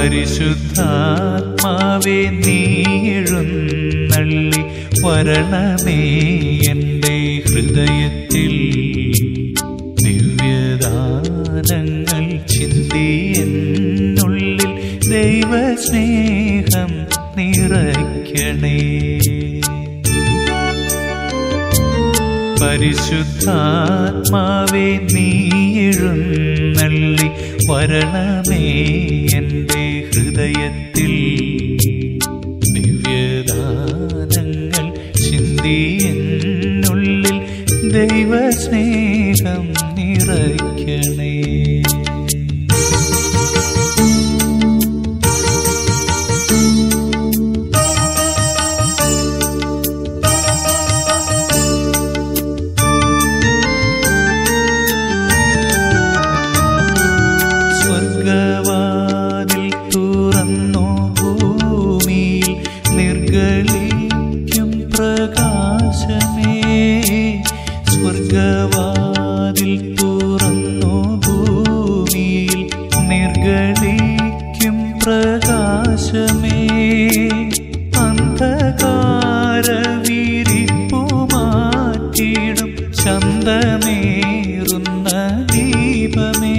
പരിശുദ്ധാത്മാവെ നീഴുന്നള്ളി വരണമേ എൻ്റെ ഹൃദയത്തിൽ ദിവ്യദാനങ്ങൾ ചിന്തി എന്നുള്ളിൽ ദൈവസ്നേഹം നിറയ്ക്കണേ പരിശുദ്ധാത്മാവെ നീഴുന്നള്ളി വരണമേ എൻ്റെ ഹൃദയത്തിൽ ദിവ്യദാനങ്ങൾ ചിന്തി എന്നുള്ളിൽ ദൈവസ്നേഹം നിറയ്ക്കണേ സ്വർഗവാതിൽ തുറന്നു ഭൂമിയിൽ നിർഗളിക്കും പ്രകാശമേ സ്വർഗവാതിൽ തുറന്നു ഭൂമിയിൽ നിർഗളിക്കും പ്രകാശമേ അന്ധകാര വിരിപ്പു മാറ്റിടും ചന്തമേറുന്ന ദീപമേ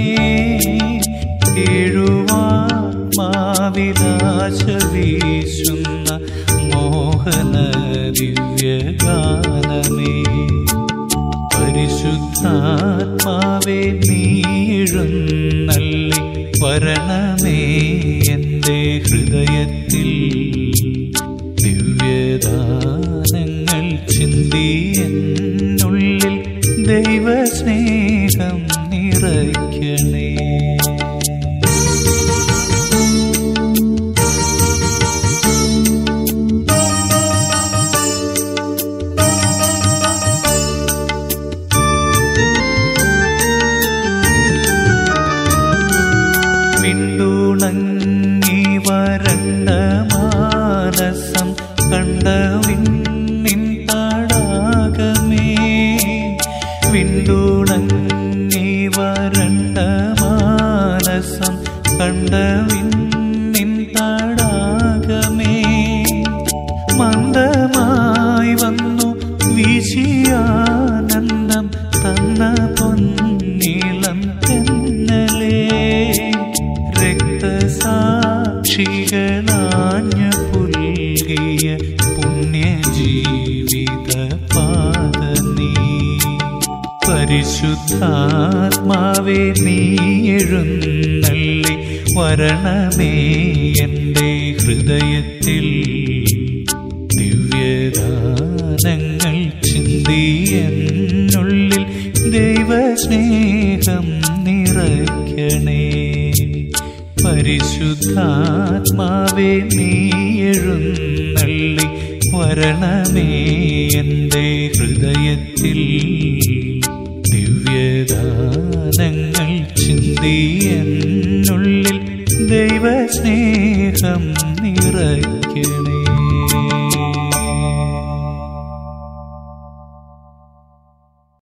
ഏഴുവാത്മാവിലാശ വീശുന്ന മോഹന ദിവ്യഗാനമേ പരിശുദ്ധാത്മാവെ നീഴുന്നള്ളി വരണമേ എൻ്റെ ഹൃദയത്തിൽ ദിവ്യദാനങ്ങൾ ചിന്തി എന്നുള്ളിൽ ദൈവസ്നേഹം നിറയ്ക്കണേ മിണ്ടുണങ്ങി വരണ്ട മാനസം കണ്ട വിണ്ണിൻ തടാകമേ വിണ്ടുണങ്ങി വരണ്ട മാനസം കണ്ട വിണ്ണിൻ തടാകമേ മന്ദമായി വന്നു വീശിയാനന്ദം തന്ന പൊന്നിളം തെന്നലേ രക്തസാക്ഷികളാഞ്ഞു പുൽകിയ പുണ്യജീവിത പാദനീ പരിശുദ്ധാത്മാവെ നീ എഴുന്നള്ളി വരണമേ എൻ്റെ ഹൃദയത്തിൽ ദിവ്യദാനങ്ങൾ ചിന്തി എന്നുള്ളിൽ ദൈവസ്നേഹം നിറയ്ക്കണേ പരിശുദ്ധാത്മാവെ നീ എഴുന്നള്ളി വരണമേ എൻ്റെ ഹൃദയത്തിൽ ദിവ്യദാനങ്ങൾ ചിന്തി എന്നുള്ളിൽ ദൈവസ്നേഹം നിറയ്ക്കണേ